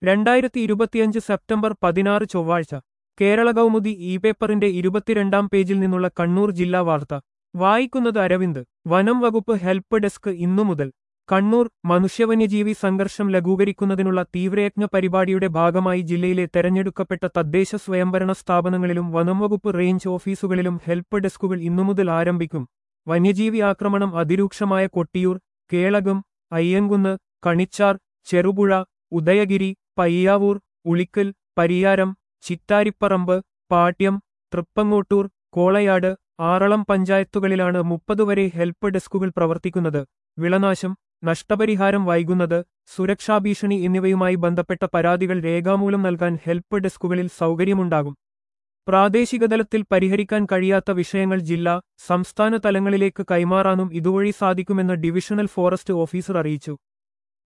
രണ്ടായിരത്തി ഇരുപത്തിയഞ്ച് സെപ്റ്റംബർ പതിനാറ് ചൊവ്വാഴ്ച കേരള കൗമുദി ഇ പേപ്പറിന്റെ ഇരുപത്തിരണ്ടാം പേജിൽ നിന്നുള്ള കണ്ണൂർ ജില്ലാ വാർത്ത വായിക്കുന്നത് അരവിന്ദ് വനം വകുപ്പ് ഹെൽപ്പ് ഡെസ്ക് ഇന്നു മുതൽ കണ്ണൂർ മനുഷ്യവന്യജീവി സംഘർഷം ലഘൂകരിക്കുന്നതിനുള്ള തീവ്രയജ്ഞ പരിപാടിയുടെ ഭാഗമായി ജില്ലയിലെ തെരഞ്ഞെടുക്കപ്പെട്ട തദ്ദേശ സ്വയംഭരണ സ്ഥാപനങ്ങളിലും വനംവകുപ്പ് റേഞ്ച് ഓഫീസുകളിലും ഹെൽപ്പ് ഡെസ്കുകൾ ഇന്നുമുതൽ ആരംഭിക്കും വന്യജീവി ആക്രമണം അതിരൂക്ഷമായ കൊട്ടിയൂർ കേളകം അയ്യങ്കുന്ന് കണിച്ചാർ ചെറുപുഴ ഉദയഗിരി പയ്യാവൂർ ഉളിക്കൽ പരിയാരം ചിറ്റാരിപ്പറമ്പ് പാട്യം തൃപ്പങ്ങോട്ടൂർ കോളയാട് ആറളം പഞ്ചായത്തുകളിലാണ് മുപ്പത് വരെ ഹെൽപ്പ് ഡെസ്കുകൾ പ്രവർത്തിക്കുന്നത് വിളനാശം നഷ്ടപരിഹാരം വൈകുന്നത് സുരക്ഷാഭീഷണി എന്നിവയുമായി ബന്ധപ്പെട്ട പരാതികൾ രേഖാമൂലം നൽകാൻ ഹെൽപ്പ് ഡെസ്കുകളിൽ സൗകര്യമുണ്ടാകും പ്രാദേശികതലത്തിൽ പരിഹരിക്കാൻ കഴിയാത്ത വിഷയങ്ങൾ ജില്ലാ സംസ്ഥാന തലങ്ങളിലേക്ക് കൈമാറാനും ഇതുവഴി സാധിക്കുമെന്ന് ഡിവിഷണൽ ഫോറസ്റ്റ് ഓഫീസർ അറിയിച്ചു